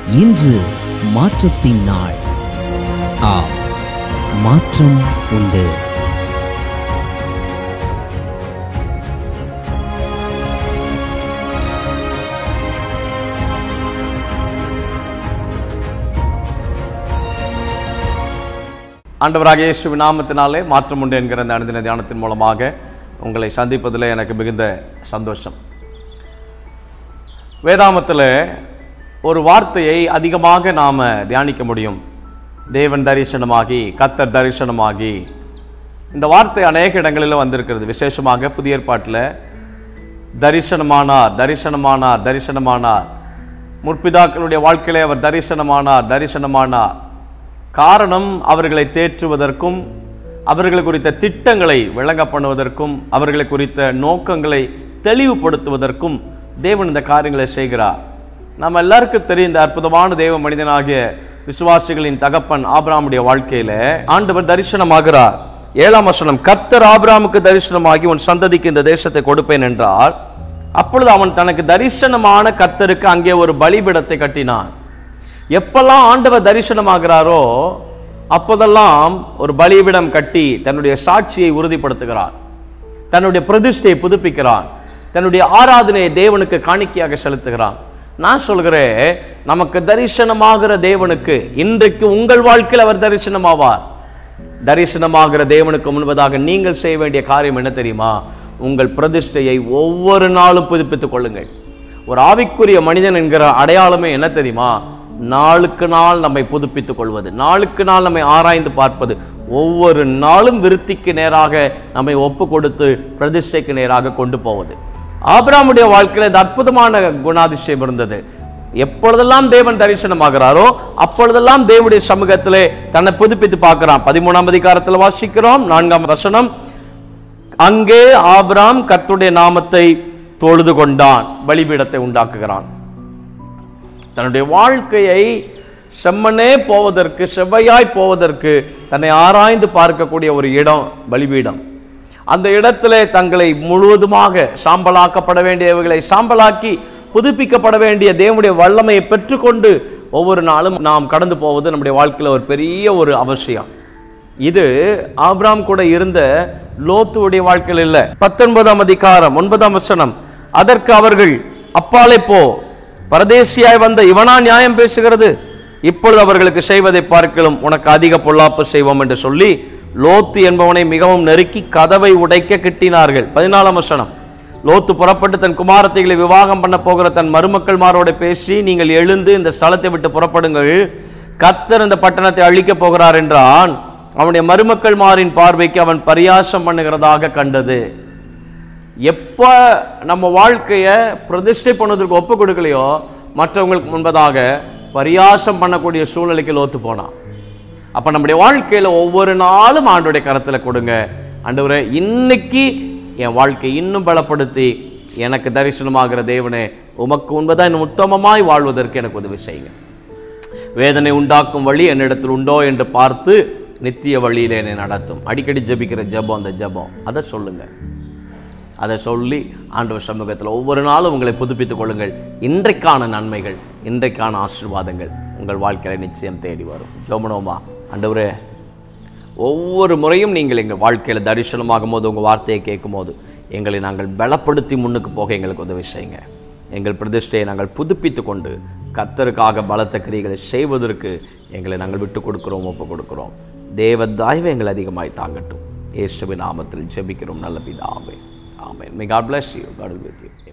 இன்று மாற்றத்தின் நாள் ஆம் மாற்றம் உண்டு ஆண்டவராக இயேசுவின் நாமத்தினாலே மாற்றம் உண்டு என்கிற இந்த அனுதின தியானத்தின் மூலமாக உங்களை சந்திப்பதில் எனக்கு மிகுந்த சந்தோஷம் வேதாமத்தில் ஒரு வார்த்தையை அதிகமாக நாம் தியானிக்க முடியும் தேவன் தரிசனமாகி கத்தர் தரிசனமாகி இந்த வார்த்தை அநேக இடங்களில் வந்திருக்கிறது விசேஷமாக புதிய ஏற்பாட்டில் தரிசனமானார் தரிசனமானார் தரிசனமானார் முற்பிதாக்களுடைய வாழ்க்கையிலே அவர் தரிசனமானார் தரிசனமானார் காரணம் அவர்களை தேற்றுவதற்கும் அவர்கள் குறித்த திட்டங்களை விளங்க பண்ணுவதற்கும் அவர்களை குறித்த நோக்கங்களை தெளிவுபடுத்துவதற்கும் தேவன் இந்த காரியங்களை செய்கிறார் நம்ம எல்லாருக்கும் தெரியும் இந்த அற்புதமான தேவ மனிதனாகிய விசுவாசிகளின் தகப்பன் ஆபிராமுடைய வாழ்க்கையில ஆண்டவர் தரிசனமாகிறார் ஏழாம் வசனம் கத்தர் ஆபிராமுக்கு தரிசனமாகி உன் சந்ததிக்கு இந்த தேசத்தை கொடுப்பேன் என்றார் அப்பொழுது அவன் தனக்கு தரிசனமான கத்தருக்கு அங்கே ஒரு பலிபீடத்தை கட்டினான் எப்பெல்லாம் ஆண்டவர் தரிசனமாகிறாரோ அப்போதெல்லாம் ஒரு பலிபீடம் கட்டி தன்னுடைய சாட்சியை உறுதிப்படுத்துகிறார் தன்னுடைய பிரதிஷ்டையை புதுப்பிக்கிறான் தன்னுடைய ஆராதனையை தேவனுக்கு காணிக்கையாக செலுத்துகிறான் நான் சொல்கிறேன் நமக்கு தரிசனமாகிற தேவனுக்கு இன்றைக்கு உங்கள் வாழ்க்கையில் அவர் தரிசனமாவார் தரிசனமாகிற தேவனுக்கு முன்பதாக நீங்கள் செய்ய வேண்டிய காரியம் என்ன தெரியுமா உங்கள் பிரதிஷ்டையை ஒவ்வொரு நாளும் புதுப்பித்துக் கொள்ளுங்கள் ஒரு ஆவிக்குரிய மனிதன் என்கிற அடையாளமே என்ன தெரியுமா நாளுக்கு நாள் நம்மை புதுப்பித்துக் கொள்வது நாளுக்கு நாள் நம்மை ஆராய்ந்து பார்ப்பது ஒவ்வொரு நாளும் விருத்திக்கு நேராக நம்மை ஒப்பு கொடுத்து பிரதிஷ்டைக்கு நேராக கொண்டு போவது ஆபிராமுடைய வாழ்க்கையில் இந்த அற்புதமான குணாதிசயம் இருந்தது எப்பொழுதெல்லாம் தேவன் தரிசனமாகிறாரோ அப்பொழுதெல்லாம் தேவனுடைய சமூகத்திலே தன்னை புதுப்பித்து பார்க்கிறான் பதிமூணாம் அதிகாரத்தில் வாசிக்கிறோம் நான்காம் வசனம் அங்கே ஆபிராம் கர்த்தருடைய நாமத்தை தொழுது கொண்டான் பலிபீடத்தை உண்டாக்குகிறான் தன்னுடைய வாழ்க்கையை செம்மனே போவதற்கு செவ்வையாய் போவதற்கு தன்னை ஆராய்ந்து பார்க்கக்கூடிய ஒரு இடம் பலிபீடம் அந்த இடத்திலே தங்களை முழுவதுமாக சாம்பலாக்கப்பட வேண்டியவைகளை சாம்பலாக்கி புதுப்பிக்கப்பட வேண்டிய தேவனுடைய வல்லமையை பெற்றுக்கொண்டு ஒவ்வொரு நாளும் நாம் கடந்து போவது நம்முடைய வாழ்க்கையில் ஒரு பெரிய ஒரு அவசியம் இது ஆபிராம் கூட இருந்த லோத்துவுடைய வாழ்க்கையில் இல்லை பத்தொன்பதாம் அதிகாரம் ஒன்பதாம் வசனம் அதற்கு அவர்கள் அப்பாலே போ பரதேசியாய் வந்த இவனா நியாயம் பேசுகிறது இப்பொழுது அவர்களுக்கு செய்வதை பார்க்கலும் உனக்கு அதிக பொல்லாப்பு செய்வோம் என்று சொல்லி லோத்து என்பவனை மிகவும் நெருக்கி கதவை உடைக்க கிட்டினார்கள் பதினாலாம் வசனம் லோத்து புறப்பட்டு தன் குமாரத்தைகளை விவாகம் பண்ண போகிற தன் மருமக்கள்மாரோட பேசி நீங்கள் எழுந்து இந்த ஸ்தலத்தை விட்டு புறப்படுங்கள் கத்தர் இந்த பட்டணத்தை அழிக்கப் போகிறார் என்றான் அவனுடைய மருமக்கள்மாரின் பார்வைக்கு அவன் பரியாசம் பண்ணுகிறதாக கண்டது எப்ப நம்ம வாழ்க்கைய பிரதிஷ்டை பண்ணுவதற்கு ஒப்பு கொடுக்கலையோ மற்றவங்களுக்கு முன்பதாக பரியாசம் பண்ணக்கூடிய சூழ்நிலைக்கு லோத்து போனான் அப்ப நம்முடைய வாழ்க்கையில ஒவ்வொரு நாளும் ஆண்டோடைய கரத்துல கொடுங்க ஆண்டவரே இன்னைக்கு என் வாழ்க்கை இன்னும் பலப்படுத்தி எனக்கு தரிசனமாகிற தேவனே உமக்கு உண்பதா இன்னும் உத்தமமாய் வாழ்வதற்கு எனக்கு உதவி செய்யுங்க வேதனை உண்டாக்கும் வழி என்னிடத்தில் உண்டோ என்று பார்த்து நித்திய வழியிலே என்னை நடத்தும் அடிக்கடி ஜெபிக்கிற ஜெபம் அந்த ஜெபம் அதை சொல்லுங்க அதை சொல்லி ஆண்டவர் சமூகத்தில் ஒவ்வொரு நாளும் உங்களை புதுப்பித்துக் கொள்ளுங்கள் இன்றைக்கான நன்மைகள் இன்றைக்கான ஆசீர்வாதங்கள் உங்கள் வாழ்க்கையில நிச்சயம் தேடி வரும் ஜோமனோமா ஆண்டவரே ஒவ்வொரு முறையும் நீங்கள் எங்கள் வாழ்க்கையில் தரிசனமாகும் போது உங்கள் வார்த்தையை கேட்கும் போது எங்களை நாங்கள் பலப்படுத்தி முன்னுக்கு போக எங்களுக்கு உதவி செய்யுங்க எங்கள் பிரதிஷ்டையை நாங்கள் புதுப்பித்து கொண்டு கத்தருக்காக பலத்த கிரிகளை செய்வதற்கு எங்களை நாங்கள் விட்டு கொடுக்கிறோம் ஒப்பு கொடுக்கிறோம் தேவ தாய்வை எங்களை அதிகமாய் தாங்கட்டும் இயேசுவின் நாமத்தில் ஜெபிக்கிறோம் நல்ல பிதாவே amen may God bless you god will be with you